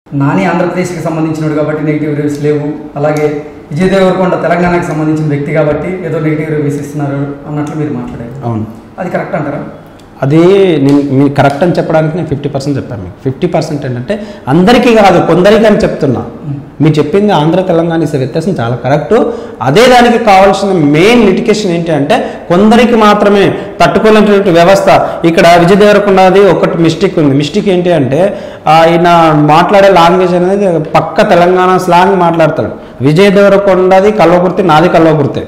నాని ఆంధ్రప్రదేశ్కి సంబంధించినడు కాబట్టి negative reviews లేవు అలాగే విజయ్ దేవరకొండ తెలంగాణకి సంబంధించిన వ్యక్తి కాబట్టి ఏదో నెగిటివ్ రివ్యూస్ ఇస్తున్నారు అన్నట్లు మీరు మాట్లాడారు అవును అది కరెక్ట్ అంటారా అది నేను మీరు కరెక్ట్ అని చెప్పడానికి నేను ఫిఫ్టీ పర్సెంట్ చెప్పాను మీకు ఫిఫ్టీ పర్సెంట్ ఏంటంటే అందరికీ కాదు కొందరికి అని చెప్తున్నా మీరు చెప్పింది ఆంధ్ర తెలంగాణ ఇసే వ్యత్యాసం చాలా కరెక్ట్ అదే దానికి కావాల్సిన మెయిన్ లిటికేషన్ ఏంటి అంటే కొందరికి మాత్రమే తట్టుకోలేనటువంటి వ్యవస్థ ఇక్కడ విజయ్ దేవరకొండది ఒకటి మిస్టేక్ ఉంది మిస్టేక్ ఏంటి అంటే ఆయన మాట్లాడే లాంగ్వేజ్ అనేది పక్క తెలంగాణ స్లాంగ్ మాట్లాడతాడు విజయ్ దేవరకొండది కల్వకుర్తి నాది కల్వకుర్తి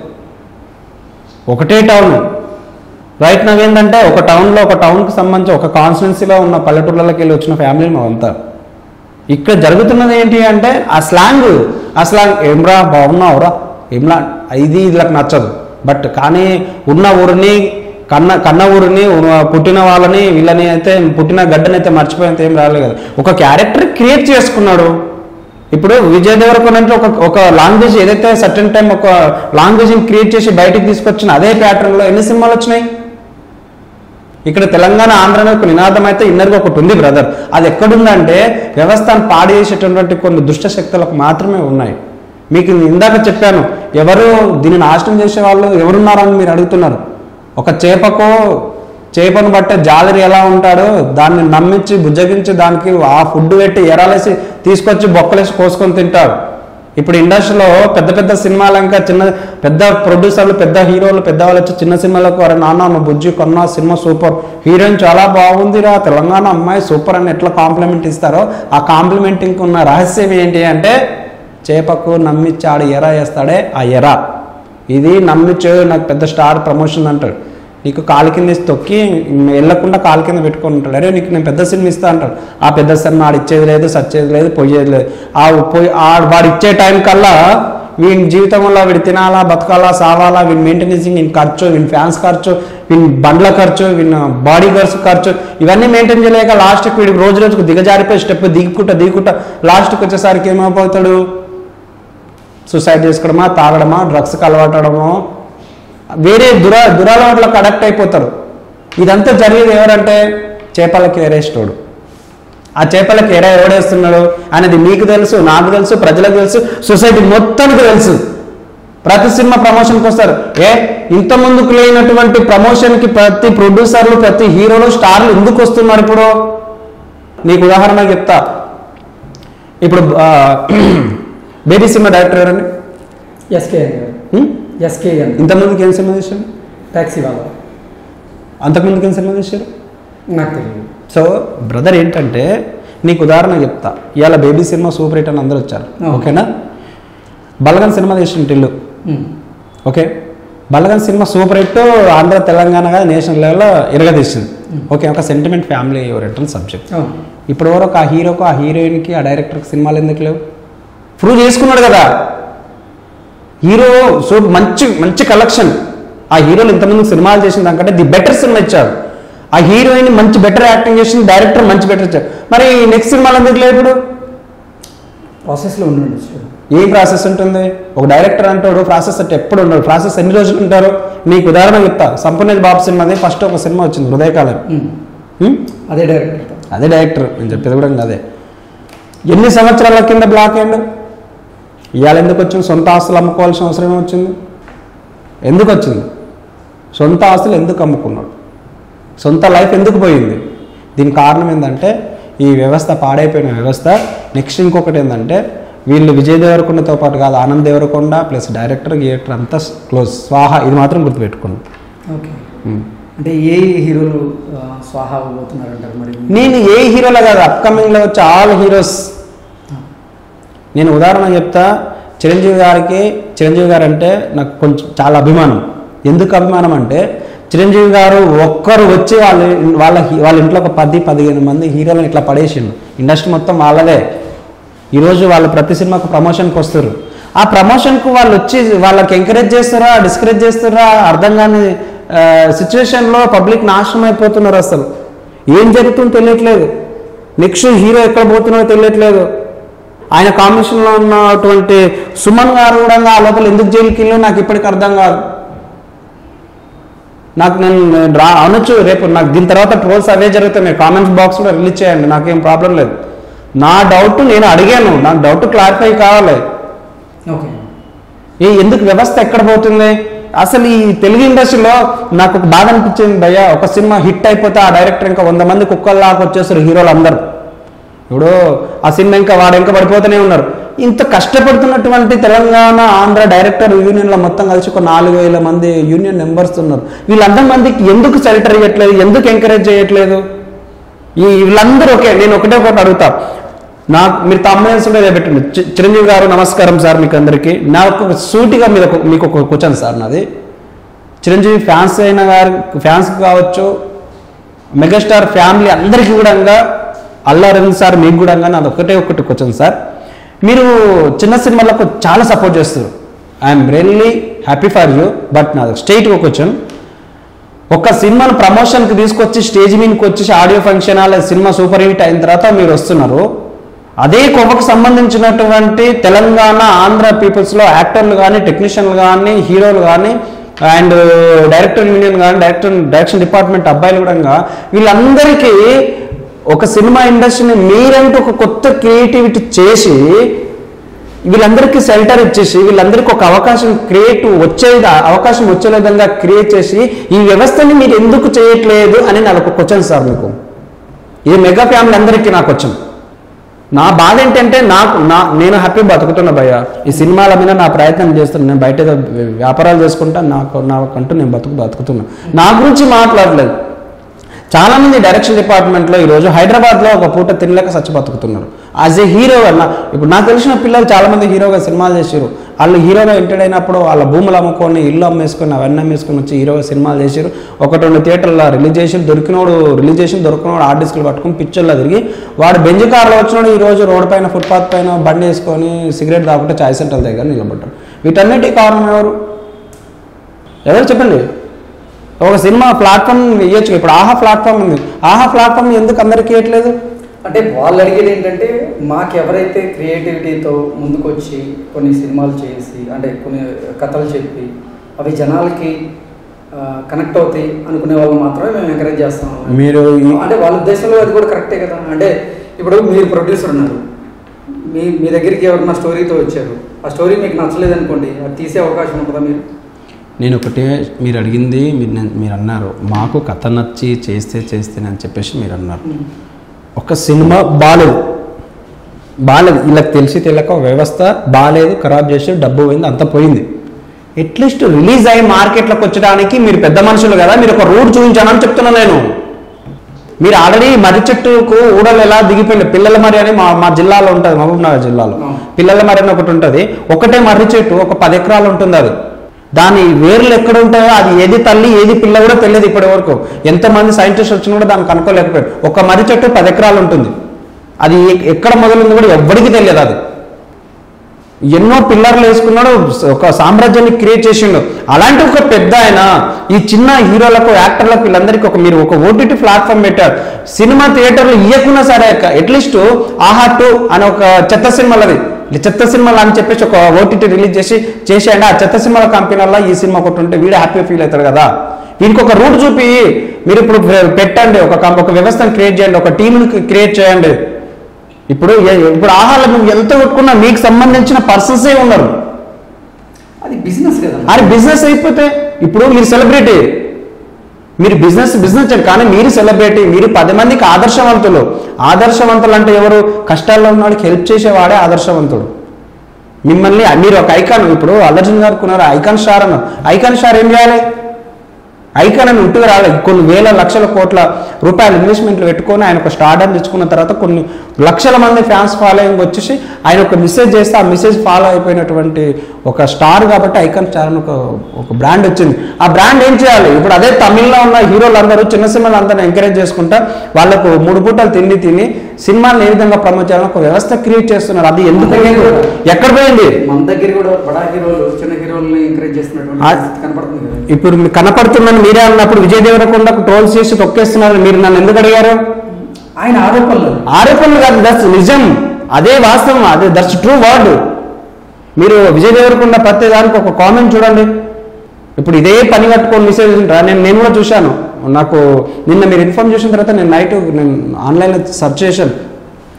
ఒకటే టౌన్ రైట్ నావేంటంటే ఒక టౌన్లో ఒక టౌన్కి సంబంధించి ఒక కాన్స్టిట్యున్సీలో ఉన్న పల్లెటూర్లకి వెళ్ళి వచ్చిన ఫ్యామిలీ మేమంతా ఇక్కడ జరుగుతున్నది ఏంటి అంటే ఆ స్లాంగ్ ఆ స్లాంగ్ ఏమ్రా బాగున్నావురా ఏమ్లా ఇది వీళ్ళకి నచ్చదు బట్ కానీ ఉన్న ఊరిని కన్న కన్న ఊరిని ఉన్న- పుట్టిన వాళ్ళని వీళ్ళని అయితే పుట్టిన గడ్డని అయితే మర్చిపోయేంత ఏం రాలేదు కదా ఒక క్యారెక్టర్ క్రియేట్ చేసుకున్నాడు ఇప్పుడు విజయ్ దేవరకొండ అంటే ఒక ఒక లాంగ్వేజ్ ఏదైతే సర్టన్ టైం ఒక లాంగ్వేజ్ క్రియేట్ చేసి బయటికి తీసుకొచ్చిన అదే pattern లో ఎన్ని సినిమాలు వచ్చినాయి ఇక్కడ తెలంగాణ ఆంధ్ర అనే ఒక నినాదం అయితే ఇన్నర్గా ఒకటి ఉంది బ్రదర్ అది ఎక్కడుందంటే వ్యవస్థను పాడు చేసేటటువంటి కొన్ని దుష్ట శక్తులకు మాత్రమే ఉన్నాయి మీకు ఇందాక చెప్పాను ఎవరు దీన్ని నాశనం చేసే వాళ్ళు ఎవరున్నారని మీరు అడుగుతున్నారు ఒక చేపకు చేపను బట్టే జాలరి ఎలా ఉంటాడో దాన్ని నమ్మించి బుజ్జగించి దానికి ఆ ఫుడ్ పెట్టి ఎరాలేసి తీసుకొచ్చి బొక్కలేసి కోసుకొని తింటాడు ఇప్పుడు ఇండస్ట్రీలో పెద్ద పెద్ద సినిమాలు ఇంకా చిన్న పెద్ద ప్రొడ్యూసర్లు పెద్ద హీరోలు పెద్దవాళ్ళు వచ్చి చిన్న సినిమాలకు అరే నాన్న నువ్వు బుజ్జి కొన్నా సినిమా సూపర్ హీరోయిన్ చాలా బాగుందిరా తెలంగాణ అమ్మాయి సూపర్ అని ఎట్లా కాంప్లిమెంట్ ఇస్తారో ఆ కాంప్లిమెంటింగ్ ఉన్న రహస్యం ఏంటి అంటే చేపకు నమ్మిచ్చి ఆడు ఎరా వేస్తాడే ఆ ఎరా ఇది నమ్మించు నాకు పెద్ద స్టార్ ప్రమోషన్ అంటాడు నీకు కాలు కింద వేసి తొక్కి వెళ్ళకుండా కాలు కింద పెట్టుకొని ఉంటాడు అరే నీకు నేను పెద్ద సినిమా ఇస్తా అంటాడు ఆ పెద్ద సినిమా ఆడు ఇచ్చేది లేదు సచ్చేది లేదు పోయేది లేదు ఆ పోయి ఆ వాడు ఇచ్చే టైం కల్లా వీని జీవితంలో వీడు తినాలా బతకాలా సావాలా వీని మెయింటెనెన్సింగ్ వీని ఖర్చు వీని ఫ్యాన్స్ ఖర్చు వీని బండ్ల ఖర్చు వీని బాడీ ఖర్చు ఖర్చు ఇవన్నీ మెయింటైన్ చేయలేక లాస్ట్కి వీడికి రోజు రోజుకు దిగజారిపోయి స్టెప్ దిగుకుంటా దిగుకుంటా లాస్ట్కి వచ్చేసరికి ఏమైపోతాడు సూసైడ్ చేసుకోవడమా తాగడమా డ్రగ్స్కి అలవాటడమో వేరే దురా దురలవాట్లకు అడక్ట్ అయిపోతారు ఇదంతా జరిగేది ఎవరంటే చేపలకి ఏరేస్టోడు ఆ చేపలకి ఎర ఎవడేస్తున్నాడు అనేది మీకు తెలుసు నాకు తెలుసు ప్రజలకు తెలుసు సొసైటీ మొత్తానికి తెలుసు ప్రతి సినిమా ప్రమోషన్కి వస్తారు ఏ ఇంత ముందుకు లేనటువంటి ప్రమోషన్కి ప్రతి ప్రొడ్యూసర్లు ప్రతి హీరోలు స్టార్లు ఎందుకు వస్తున్నారు ఇప్పుడు నీకు ఉదాహరణ చెప్తా ఇప్పుడు ఆ, బేబీ సినిమా డైరెక్టర్ ఎవరండి ఎస్కేఎన్ గారు హ్మ్? ఎస్కేఎన్ ఇంతమందికి ఏం సినిమా చేశారు ట్యాక్సీ వాళ్ళ అంతకుముందుకి ఏం సినిమా చేశారు నాకు తెలియదు సో బ్రదర్ ఏంటంటే నీకు ఉదాహరణ చెప్తా ఇవాళ బేబీ సినిమా సూపర్ హిట్ అని అందరూ వచ్చారు అవును. ఓకేనా బలగన్ సినిమా చేసిన ఇల్లు um. Okay Balagam cinema super hit Andhra తెలంగాణగా నేషనల్ లెవెల్లో ఇరగదీసింది ఓకే ఒక సెంటిమెంట్ ఫ్యామిలీ ఓరియంటెడ్ సబ్జెక్ట్ అవును ఇప్పుడు వరకు ఆ హీరోకు ఆ హీరోయిన్కి ఆ డైరెక్టర్కి సినిమాలు ఎందుకు లేవు ప్రూవ్ చేసుకున్నాడు కదా హీరో సో మంచి మంచి కలెక్షన్ ఆ హీరోలు ఇంతమంది సినిమాలు చేసిన దానికంటే ది బెటర్ సినిమా ఇచ్చాడు ఆ హీరోయిన్ మంచి బెటర్ యాక్టింగ్ చేసింది డైరెక్టర్ మంచి బెటర్ ఇచ్చాడు మరి నెక్స్ట్ సినిమాలు ఎందుకు లేవు ఇప్పుడు ప్రాసెస్లో ఉండండి సార్ ఏం ప్రాసెస్ ఉంటుంది ఒక డైరెక్టర్ అంటాడు ప్రాసెస్ అంటే ఎప్పుడు ఉండడు ప్రాసెస్ ఎన్ని రోజులు ఉంటారు నీకు ఉదాహరణ చెప్తా సంపూర్ణ బాబు సినిమాది ఫస్ట్ ఒక సినిమా వచ్చింది హృదయకాలం ఉమ్. హ్మ్? అదే డైరెక్టర్ అదే డైరెక్టర్ నేను చెప్పేది కూడా ఇంకా అదే ఎన్ని సంవత్సరాల కింద బ్లాక్ అయ్యిండు ఇవాళ ఎందుకు వచ్చింది సొంత ఆస్తులు అమ్ముకోవాల్సిన అవసరం ఏమి వచ్చింది ఎందుకు వచ్చింది సొంత ఆస్తులు ఎందుకు అమ్ముకున్నాడు సొంత లైఫ్ ఎందుకు పోయింది దీనికి కారణం ఏంటంటే ఈ వ్యవస్థ పాడైపోయిన వ్యవస్థ నెక్స్ట్ ఇంకొకటి ఏంటంటే వీళ్ళు విజయ్ దేవరకొండతో పాటు కాదు ఆనంద్ దేవరకొండ ప్లస్ డైరెక్టర్ గిరెక్టర్ అంతా క్లోజ్ స్వాహ ఇది మాత్రం గుర్తుపెట్టుకోండి ఓకే ఉమ్. అంటే ఏ హీరోలు ఆ, స్వాహా అవ్వబోతున్నారంటారు మరి నేను ఏ హీరోలో కాదు అప్కమింగ్లో వచ్చే ఆల్ హీరోస్ నేను ఉదాహరణ చెప్తా చిరంజీవి గారికి చిరంజీవి గారు అంటే నాకు కొంచెం చాలా అభిమానం ఎందుకు అభిమానం అంటే చిరంజీవి గారు ఒక్కరు వచ్చి వాళ్ళ వాళ్ళ హీ- వాళ్ళ ఇంట్లో ఒక పది పదిహేను మంది హీరోలను ఇట్లా పడేసిండు ఇండస్ట్రీ మొత్తం వాళ్ళదే ఈరోజు వాళ్ళు ప్రతి సినిమాకు ప్రమోషన్కి వస్తారు ఆ ప్రమోషన్కు వాళ్ళు వచ్చి వాళ్ళకి ఎంకరేజ్ చేస్తారా డిస్కరేజ్ చేస్తారా అర్థం కాని సిచ్యువేషన్లో పబ్లిక్ నాశనం అయిపోతున్నారు అసలు ఏం జరుగుతుందో తెలియట్లేదు నెక్స్ట్ హీరో ఎక్కడ పోతున్నాడో తెలియట్లేదు ఆయన కాంబినేషన్లో ఉన్నటువంటి సుమన్ గారు కూడా ఆ లోపల ఎందుకు జైలుకి వెళ్ళో నాకు ఇప్పటికి అర్థం కాదు నాకు నేను నేను రా అనొచ్చు రేపు నాకు దీని తర్వాత ట్రోల్స్ అవే జరుగుతాయి మీరు కామెంట్స్ బాక్స్లో రిలీజ్ చేయండి నాకేం ప్రాబ్లం లేదు నా డౌట్ నేను అడిగాను నాకు డౌట్ క్లారిఫై కావాలి ఓకే ఈ ఎందుకు వ్యవస్థ ఎక్కడ పోతుంది అసలు ఈ తెలుగు ఇండస్ట్రీలో నాకు ఒక బాధ అనిపించింది భయ్య ఒక సినిమా హిట్ అయిపోతే ఆ డైరెక్టర్ ఇంకా వంద మంది కుక్కల్లాగా వచ్చేస్తారు హీరోలు అందరూ ఇప్పుడు ఆ సినిమా ఇంకా వాడు ఇంకా పడిపోతూనే ఉన్నారు ఇంత కష్టపడుతున్నటువంటి తెలంగాణ ఆంధ్ర డైరెక్టర్ యూనియన్లో మొత్తం కలిసి ఒక నాలుగు వేల మంది యూనియన్ మెంబర్స్ ఉన్నారు వీళ్ళందరి మందికి ఎందుకు సెలెక్టర్ చేయట్లేదు ఎందుకు ఎంకరేజ్ చేయట్లేదు ఈ వీళ్ళందరూ ఓకే నేను ఒకటే ఒకటి అడుగుతా నాకు మీరు తమ్మేసి ఉంటే పెట్టండి చి- చిరంజీవి గారు నమస్కారం సార్ మీకు అందరికీ నాకు ఒక సూటిగా మీద ఒక- మీకు ఒక క్వశ్చన్ సార్ నాది చిరంజీవి ఫ్యాన్స్ అయిన గారు ఫ్యాన్స్ కావచ్చు మెగాస్టార్ ఫ్యామిలీ అందరికీ కూడా అల్లారవింద్ సార్ మీకు కూడా నాది ఒకటే ఒకటి క్వశ్చన్ సార్ మీరు చిన్న సినిమాలకు చాలా సపోర్ట్ చేస్తారు I'm really happy for you but నాది స్టేట్ ఒక క్వశ్చన్ ఒక సినిమాను ప్రమోషన్కి తీసుకొచ్చి స్టేజ్ మీదకి వచ్చేసి audio function hall cinema super hit అయిన తర్వాత మీరు వస్తున్నారు అదే కొవ్వకు సంబంధించినటువంటి తెలంగాణ ఆంధ్ర పీపుల్స్లో యాక్టర్లు కానీ టెక్నీషియన్లు కానీ హీరోలు కానీ అండ్ డైరెక్టర్ యూనియన్ కానీ డైరెక్టర్ డైరెక్షన్ డిపార్ట్మెంట్ అబ్బాయిలు కూడా వీళ్ళందరికీ ఒక సినిమా ఇండస్ట్రీని మీరంటూ ఒక కొత్త క్రియేటివిటీ చేసి వీళ్ళందరికీ సెల్టర్ ఇచ్చేసి వీళ్ళందరికీ ఒక అవకాశం క్రియేట్ వచ్చే అవకాశం వచ్చే విధంగా క్రియేట్ చేసి ఈ వ్యవస్థని మీరు ఎందుకు చేయట్లేదు అని నాకు ఒక క్వశ్చన్ సార్ మీకు ఇది మెగా ఫ్యామిలీ అందరికీ నాకు వచ్చింది నా బాధ ఏంటంటే నాకు నా నేను హ్యాపీ బతుకుతున్నా భయ్య ఈ సినిమాల మీద నా ప్రయత్నం చేస్తున్నా నేను బయట ఏదో వ్యాపారాలు చేసుకుంటా నాకు నాకంటూ నేను బతుకు బతుకుతున్నా నా గురించి మాట్లాడలేదు చాలా మంది డైరెక్షన్ డిపార్ట్మెంట్లో ఈరోజు హైదరాబాద్లో ఒక పూట తినలేక సచ్చి బతుకుతున్నారు యాజ్ ఏ హీరో అన్న ఇప్పుడు నాకు తెలిసిన పిల్లలు చాలా మంది హీరోగా సినిమాలు చేసారు వాళ్ళు హీరోగా ఎంటర్ అయినప్పుడు వాళ్ళ భూములు అమ్ముకొని ఇల్లు అమ్మేసుకొని అవన్నీ అమ్మేసుకొని వచ్చి హీరోగా సినిమాలు చేసారు ఒకటి రెండు థియేటర్లో రిలీజ్ చేసి దొరికినోడు రిలీజ్ చేసి దొరికినోడు ఆర్ట్ డిస్కులు పట్టుకొని పిక్చర్లో తిరిగి వాడు బెంజ్ కార్లో వచ్చినోడు ఈ రోజు రోడ్ పైన ఫుట్పాత్ పైన బండి వేసుకొని సిగరెట్ తాగుకుంటే చాయ్ సెంటర్ దగ్గర నిలబడ్డారు వీటన్నిటి కారణం ఎవరు ఎవరు చెప్పండి ఒక సినిమా ప్లాట్ఫామ్ ఇవ్వచ్చు ఇప్పుడు ఆహా ప్లాట్ఫామ్ ఉంది ఆహా ప్లాట్ఫామ్ ఎందుకు అందరికి ఇవ్వట్లేదు అంటే వాళ్ళు అడిగేది ఏంటంటే మాకు ఎవరైతే క్రియేటివిటీతో ముందుకొచ్చి కొన్ని సినిమాలు చేసి అంటే కొన్ని కథలు చెప్పి అవి జనాలకి కనెక్ట్ అవుతాయి అనుకునే వాళ్ళు మాత్రమే మేము ఎంకరేజ్ చేస్తాం మీరు ఈ- అంటే వాళ్ళ ఉద్దేశంలో అది కూడా కరెక్టే కదా అంటే ఇప్పుడు మీరు ప్రొడ్యూసర్ ఉన్నారు మీ మీ దగ్గరికి ఎవరన్నా స్టోరీతో వచ్చారు ఆ స్టోరీ మీకు నచ్చలేదు అనుకోండి అది తీసే అవకాశం ఉంటుందా మీరు నేను ఒకటే మీరు అడిగింది మీరు నేను- మీరు అన్నారు మాకు కథ నచ్చి చేస్తే చేస్తే అని చెప్పేసి మీరు అన్నారు ఒక సినిమా బాగాలేదు బాగాలేదు వీళ్ళకి తెలిసి తెలియక వ్యవస్థ బాగాలేదు ఖరాబ్ చేసి డబ్బు పోయింది అంత పోయింది అట్లీస్ట్ రిలీజ్ అయ్యి మార్కెట్లోకి వచ్చడానికి మీరు పెద్ద మనుషులు కదా మీరు ఒక రూట్ చూపించానని చెప్తున్నా నేను మీరు ఆల్రెడీ మర్రి చెట్టుకు ఊడలు ఎలా దిగిపోయింది పిల్లల మర్రి అని మా మా జిల్లాలో ఉంటుంది మహబూబ్నగర్ జిల్లాలో అవును. పిల్లల మర్రి అని ఒకటి ఉంటుంది ఒకటే మర్రి చెట్టు ఒక పది ఎకరాలు ఉంటుంది అది దాని వేర్లు ఎక్కడ ఉంటాయో అది ఏది తల్లి ఏది పిల్ల కూడా తెలియదు ఇప్పటి వరకు ఎంతమంది సైంటిస్ట్ వచ్చినా కూడా దాన్ని కనుక్కోలేకపోయాడు ఒక మర్రి చెట్టు పది ఎకరాలు ఉంటుంది అది ఎ- ఎక్కడ మొదలుంది కూడా ఎవ్వడికి తెలియదు అది ఎన్నో పిల్లర్లు వేసుకున్నాడు ఒక సామ్రాజ్యాన్ని క్రియేట్ చేసిండు అలాంటి ఒక పెద్ద ఆయన ఈ చిన్న హీరోలకు యాక్టర్లకు వీళ్ళందరికీ ఒక మీరు ఒక ఓటీటీ ప్లాట్ఫామ్ పెట్టారు సినిమా థియేటర్లు ఇవ్వకున్నా సరే అట్లీస్ట్ ఆహా టూ అని ఒక చెత్త సినిమాలది చెత్త సినిమాలు అని చెప్పేసి ఒక ఓటీటీ రిలీజ్ చేసి చేసేయండి ఆ చెత్త సినిమాల కంపెనీల్లో ఈ సినిమా ఒకటి ఉంటే వీడే హ్యాపీ ఫీల్ అవుతాడు కదా వీనికి ఒక రూట్ చూపి మీరు ఇప్పుడు పెట్టండి ఒక కం- ఒక వ్యవస్థను క్రియేట్ చేయండి ఒక టీంని క్రియేట్ చేయండి ఇప్పుడు ఏ- ఇప్పుడు ఆహారం నువ్వు ఎంత కొట్టుకున్నా మీకు సంబంధించిన పర్సన్సే ఉన్నారు అది బిజినెస్ కదా అరే బిజినెస్ అయిపోతే ఇప్పుడు మీరు సెలబ్రిటీ మీరు బిజినెస్ బిజినెస్ చేయండి కానీ మీరు సెలబ్రిటీ మీరు పది మందికి ఆదర్శవంతులు ఆదర్శవంతులు అంటే ఎవరు కష్టాల్లో ఉన్న వాడికి హెల్ప్ చేసేవాడే ఆదర్శవంతుడు మిమ్మల్ని మీరు ఒక ఐకాన్ ఇప్పుడు అల్లర్జున్ గారు కొన్నారు ఐకాన్ స్టార్ అన్నారు ఐకాన్ స్టార్ ఏం చేయాలి ఐకాన్ అని ఉంటుగా రాలేదు కొన్ని వేల లక్షల కోట్ల రూపాయలు ఇన్వెస్ట్మెంట్లు పెట్టుకొని ఆయన ఒక స్టార్డమ్ తెచ్చుకున్న తర్వాత కొన్ని లక్షల మంది ఫ్యాన్స్ ఫాలోయింగ్ వచ్చేసి ఆయన ఒక మెసేజ్ చేస్తే ఆ మెసేజ్ ఫాలో అయిపోయినటువంటి ఒక స్టార్ కాబట్టి ఐకాన్ స్టార్ అని ఒక ఒక బ్రాండ్ వచ్చింది ఆ బ్రాండ్ ఏం చేయాలి ఇప్పుడు అదే తమిళ్లో ఉన్న హీరోలు అందరూ చిన్న సినిమాలు అందరూ ఎంకరేజ్ చేసుకుంటా వాళ్ళకు మూడు పూటలు తిండి తిని సినిమాని ఏ విధంగా ప్రమోట్ చేయాలని ఒక వ్యవస్థ క్రియేట్ చేస్తున్నారు అది ఎందుకు పోయింది? ఎక్కడ పోయింది మన దగ్గర కూడా బడా హీరోలు చిన్న హీరోల్ని ఎంకరేజ్ చేస్తున్నటువంటి ఆ- పరిస్థితి కనపడుతుంది కదా ఇప్పుడు మీకు కనపడుతుందని మీరే అన్నప్పుడు విజయ్ దేవరకొండకు ట్రోల్స్ చేసి తొక్కేస్తున్నారు మీరు నన్ను ఎందుకు అడిగారు ఆయన ఆరోపణలు ఆరోపణలు కాదు దట్స్ నిజం అదే వాస్తవం అదే దట్స్ ట్రూ వర్డ్ మీరు విజయ్ దేవరకొండ ప్రతి దానికి ఒక కామెంట్ చూడండి ఇప్పుడు ఇదే పని కట్టుకొని మెసేజ్ ఉంటారా నేను నేను కూడా చూశాను నాకు నిన్న మీరు ఇన్ఫార్మ్ చేసిన తర్వాత నేను నైట్ నేను ఆన్లైన్లో సెర్చ్ చేశాను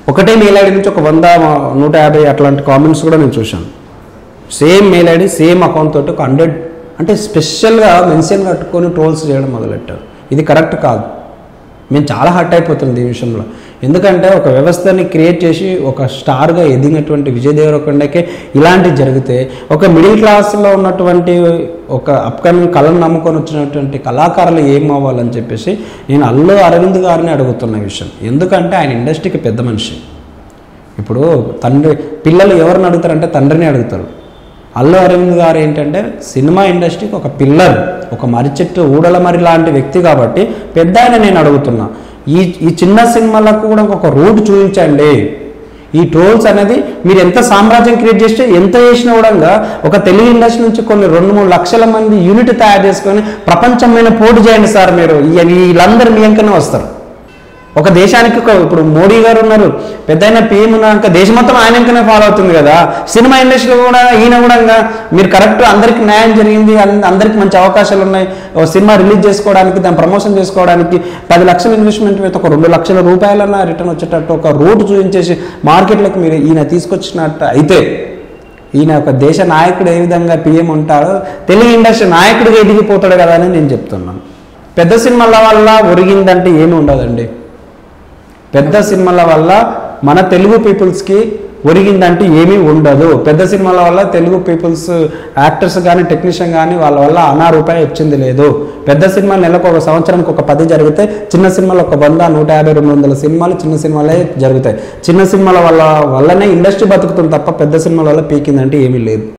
ఒకటే మెయిల్ ఐడి నుంచి ఒక వంద నూట యాభై అట్లాంటి కామెంట్స్ కూడా నేను చూశాను same mail ID same account తోటి ఒక హండ్రెడ్ అంటే స్పెషల్గా మెన్షన్ కట్టుకొని ట్రోల్స్ చేయడం మొదలెట్టారు ఇది కరెక్ట్ కాదు మేము చాలా హర్ట్ అయిపోతుంది ఈ విషయంలో ఎందుకంటే ఒక వ్యవస్థని క్రియేట్ చేసి ఒక స్టార్గా ఎదిగినటువంటి విజయ్ దేవరకొండకే ఇలాంటివి జరిగితే ఒక మిడిల్ క్లాస్లో ఉన్నటువంటి ఒక అప్కమింగ్ కళను నమ్ముకొని వచ్చినటువంటి కళాకారులు ఏం అవ్వాలని చెప్పేసి నేను అల్లు అరవింద్ గారిని అడుగుతున్న ఈ విషయం ఎందుకంటే ఆయన ఇండస్ట్రీకి పెద్ద మనిషి ఇప్పుడు తండ్రి పిల్లలు ఎవరిని అడుగుతారంటే తండ్రిని అడుగుతారు అల్లు అరవింద్ గారు ఏంటంటే సినిమా ఇండస్ట్రీకి ఒక పిల్లర్ ఒక మర్రి చెట్టు ఊడల మరి లాంటి వ్యక్తి కాబట్టి పెద్ద ఆయన నేను అడుగుతున్నా ఈ ఈ చిన్న సినిమాలకు కూడా ఒక రూట్ చూపించండి ఈ ట్రోల్స్ అనేది మీరు ఎంత సామ్రాజ్యం క్రియేట్ చేస్తే ఎంత చేసినా కూడా ఒక తెలుగు ఇండస్ట్రీ నుంచి కొన్ని రెండు మూడు లక్షల మంది యూనిట్ తయారు చేసుకొని ప్రపంచం మీద పోటీ చేయండి సార్ మీరు ఈ- వీళ్ళందరూ మీ వెంకనే వస్తారు ఒక దేశానికి ఒక ఇప్పుడు మోడీ గారు ఉన్నారు పెద్ద అయిన పిఎం ఉన్నాక దేశం మొత్తం ఆయన వెంకనే ఫాలో అవుతుంది కదా సినిమా ఇండస్ట్రీలో కూడా ఈయన కూడా ఇంకా మీరు కరెక్ట్ అందరికి న్యాయం జరిగింది అన్- అందరికి మంచి అవకాశాలు ఉన్నాయి ఓ సినిమా రిలీజ్ చేసుకోవడానికి దాన్ని ప్రమోషన్ చేసుకోవడానికి పది లక్షల ఇన్వెస్ట్మెంట్ మీద ఒక రెండు లక్షల రూపాయలన్నా రిటర్న్ వచ్చేటట్టు ఒక రూట్ చూపించేసి మార్కెట్లోకి మీరు ఈయన తీసుకొచ్చినట్టు అయితే ఈయన ఒక దేశ నాయకుడు ఏ విధంగా పిఎం ఉంటాడో తెలుగు ఇండస్ట్రీ నాయకుడిగా ఎదిగిపోతాడు కదా అని నేను చెప్తున్నాను పెద్ద సినిమాల వల్ల ఒరిగిందంటే ఏమి ఉండదండి పెద్ద సినిమాల వల్ల మన తెలుగు పీపుల్స్కి ఒరిగిందంటే ఏమీ ఉండదు పెద్ద సినిమాల వల్ల తెలుగు పీపుల్స్ యాక్టర్స్ కానీ టెక్నీషియన్ కానీ వాళ్ళ వల్ల అనా రూపాయి వచ్చింది లేదు పెద్ద సినిమా నెలకు ఒక సంవత్సరానికి ఒక పది జరిగితే చిన్న సినిమాలు ఒక వంద నూట యాభై రెండు వందల సినిమాలు చిన్న సినిమాలే జరుగుతాయి చిన్న సినిమాల వల్ల వల్లనే ఇండస్ట్రీ బతుకుతుంది తప్ప పెద్ద సినిమాల వల్ల పీకిందంటే ఏమీ లేదు